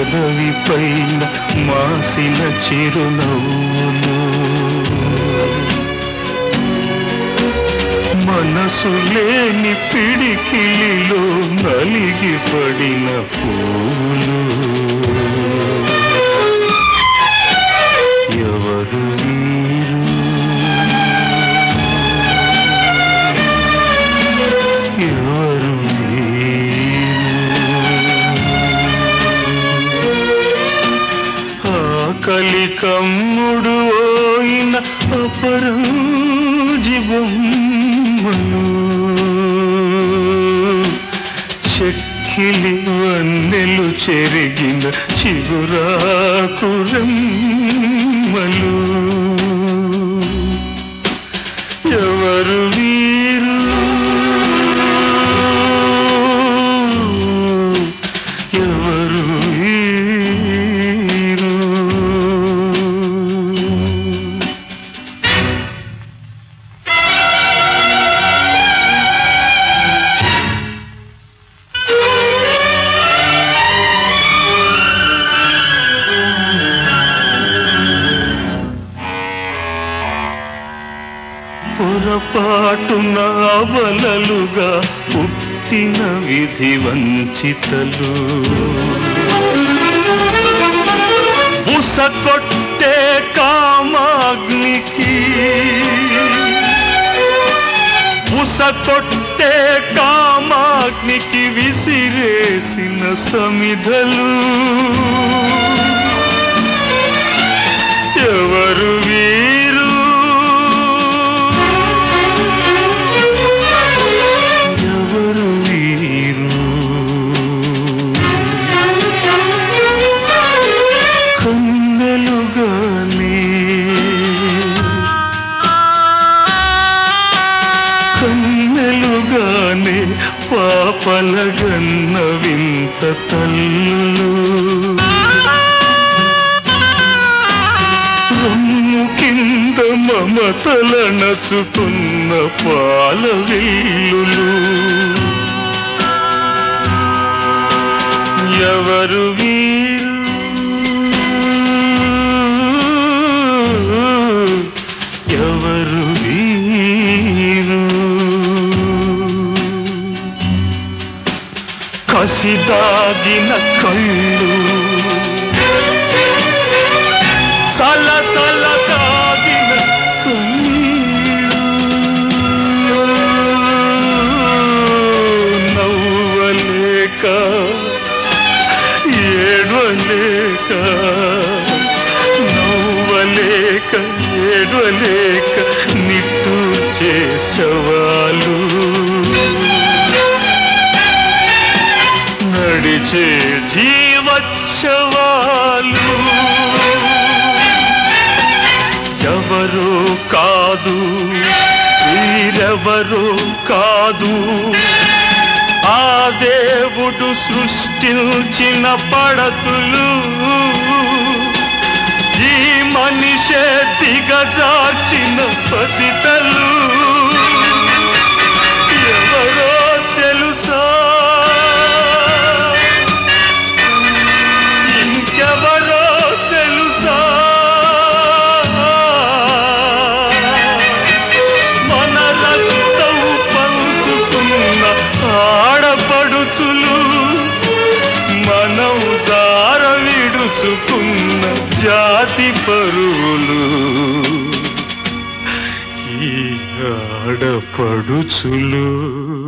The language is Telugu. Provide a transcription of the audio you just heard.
పెదవి పైన మాసిన చిరునవ్వులు మనసు లేని పిడికిలిలో నలిగి పడిన పూలు ఎవరు వీరు? ఎవరు వీరు? ఆకలి కమ్ముడు అయిన అపరం జీవమ్మను చెక్కిలి వన్నెలు చెరిగిన చిగురాకురమ్మలు ఎవరు వీరు ఎవరు వీరు పొరపాటున అవలలుగా పుట్టిన విధి వంచితలు బుసకొట్టే కామాగ్నికి బుసకొట్టే కామాగ్నికి విసిరేసిన సమిధలు ఎవరు వీరు ఎవరు వీరు కన్నెలుగానే కన్నెలుగానే పాపలగన్న వింత తల్లు రొమ్ము కింద మమతల నచుకున్న పాల విల్లులు ఎవరు వీరు ఎవరు వీరు కసిదాగిన కళ్ళు సల సల కాగిన కన్నీళ్ళు నవ్వలేక ఏడవలేక నవ్వలేక ఏడవలేక నిట్టు చేసవాలు నడిచే జీవచ్చవాలు ఎవరు కాదు వీరెవరు కాదు ఆ దేవుడు సృష్టించిన పడతులు ఈ మనిషే దిగజార్చిన పతితలు ఎవరో తెలుసా ఇంకెవరో తెలుసా మన రక్తం పంచుకున్న ఆడపడుచులు మనం జార విడుచుకున్న జాతి పరువులు ఈ ఆడపడుచులు